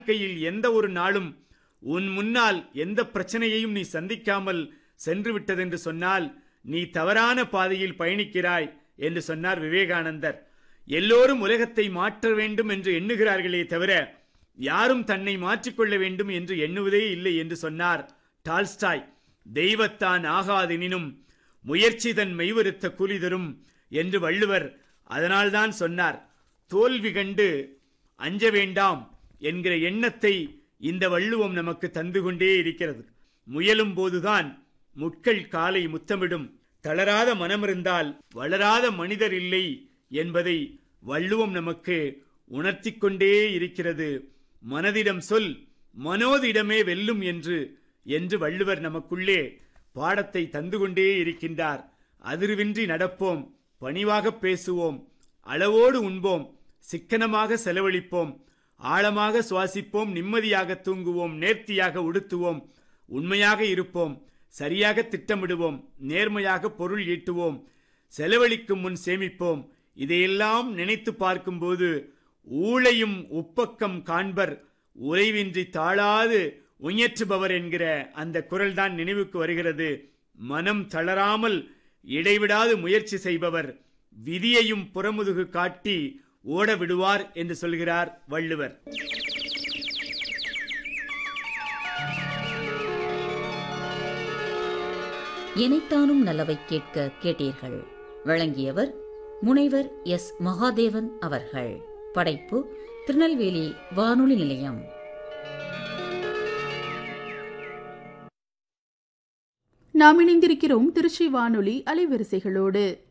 வாழ்க்கையில் எந்த ஒரு நாளும் உன் முன்னால் எந்த பிரச்சனையையும் நீ சந்திக்காமல் சென்று விட்டதென்று சொன்னால் நீ தவறான பாதையில் பயணிக்கிறாய் என்று சொன்னார் விவேகானந்தர் எல்லோரும் உலகத்தை மாற்ற வேண்டும் என்று எண்ணுகிறார்களே தவிர யாரும் தன்னை மாற்றிக்கொள்ள வேண்டும் என்று எண்ணுவதே இல்லை என்று சொன்னார் டால்ஸ்டாய் தெய்வத்தான் ஆகாதெனினும் முயற்சி தன் மெய்வருத்த கூலி தரும் என்று வள்ளுவர் அதனால்தான் சொன்னார் தோல்வி கண்டு அஞ்ச வேண்டாம் என்கிற எண்ணத்தை இந்த வள்ளுவம் நமக்கு தந்து கொண்டே இருக்கிறது முயலும் போதுதான் முட்கள் காலை முத்தமிடும் தளராத மனமிருந்தால் வளராத மனிதர் இல்லை என்பதை வள்ளுவம் நமக்கு உணர்த்திக் கொண்டே இருக்கிறது மனதிடம் சொல் மனோதிடமே வெல்லும் என்று என்று வள்ளுவர் நமக்குள்ளே பாடத்தை தந்து கொண்டே இருக்கின்றார் அதிர்வின்றி நடப்போம் பணிவாக பேசுவோம் அளவோடு உண்போம் சிக்கனமாக செலவழிப்போம் ஆழமாக சுவாசிப்போம் நிம்மதியாக தூங்குவோம் நேர்த்தியாக உடுத்துவோம் உண்மையாக இருப்போம் சரியாக திட்டமிடுவோம் நேர்மையாக பொருள் ஈட்டுவோம் செலவழிக்கும் முன் சேமிப்போம் இதையெல்லாம் நினைத்து பார்க்கும்போது ஊழையும் உப்பக்கம் காண்பர் உறைவின்றி தாழாது உயற்றுபவர் என்கிற அந்த குரல்தான் நினைவுக்கு வருகிறது மனம் தளராமல் இடைவிடாது முயற்சி செய்பவர் விதியையும் புறமுதுகு காட்டி ஓட விடுவார் என்று சொல்கிறார் வள்ளுவர் இணைத்தானும் நல்லவை கேட்க கேட்டீர்கள் வழங்கியவர் முனைவர் எஸ் மகாதேவன் அவர்கள் படைப்பு திருநெல்வேலி வானொலி நிலையம் நாம் இணைந்திருக்கிறோம் திருச்சி வானொலி அலைவரிசைகளோடு